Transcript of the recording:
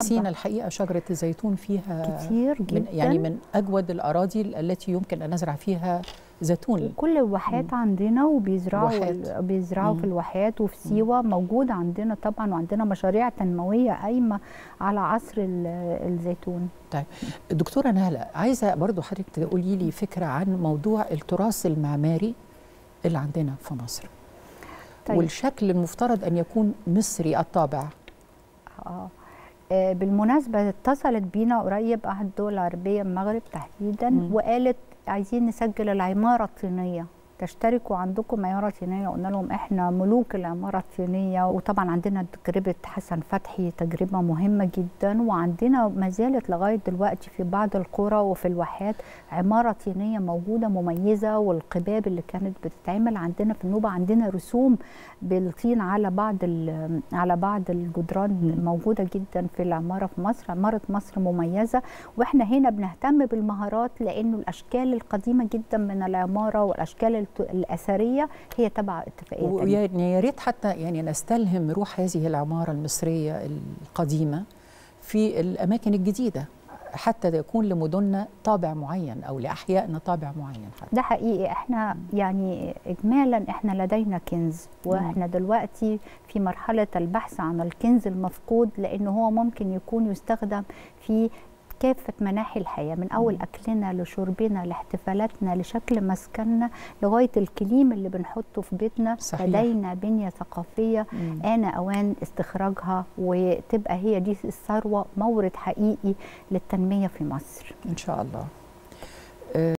سينا الحقيقه شجره الزيتون فيها كتير جدا من يعني من اجود الاراضي التي يمكن ان نزرع فيها زيتون كل الواحات عندنا وبيزرعوا واحات. بيزرعوا مم. في الواحات وفي سيوه موجود عندنا طبعا وعندنا مشاريع تنمويه قايمه على عصر ال- الزيتون طيب دكتوره نهله عايزه برضو حضرتك تقولي لي فكره عن موضوع التراث المعماري اللي عندنا في مصر طيب. والشكل المفترض ان يكون مصري الطابع آه. آه، بالمناسبة اتصلت بينا قريب أحد الدول العربية المغرب تحديدا مم. وقالت عايزين نسجل العمارة الطينية تشتركوا عندكم عمارة طينية قلنا لهم احنا ملوك العمارة الطينية وطبعا عندنا تجربة حسن فتحي تجربة مهمة جدا وعندنا ما زالت لغاية دلوقتي في بعض القرى وفي الواحات عمارة طينية موجودة مميزة والقباب اللي كانت بتتعمل عندنا في النوبة عندنا رسوم بالطين على بعض ال- على بعض الجدران موجودة جدا في العمارة في مصر عمارة مصر مميزة واحنا هنا بنهتم بالمهارات لانه الاشكال القديمة جدا من العمارة والاشكال الت- الاثرية هي تبع اتفاقية تانية. ويعني يا ريت حتى يعني نستلهم روح هذه العماره المصريه القديمه في الاماكن الجديده حتى يكون لمدننا طابع معين او لاحيائنا طابع معين حتى ده حقيقي احنا يعني اجمالا احنا لدينا كنز واحنا دلوقتي في مرحله البحث عن الكنز المفقود لانه هو ممكن يكون يستخدم في كافة مناحي الحياة من أول أكلنا لشربنا لاحتفالاتنا لشكل مسكننا لغاية الكليم اللي بنحطه في بيتنا صحيح. لدينا بنية ثقافية مم. آن أوان استخراجها وتبقى هي دي الثروة مورد حقيقي للتنمية في مصر ان شاء الله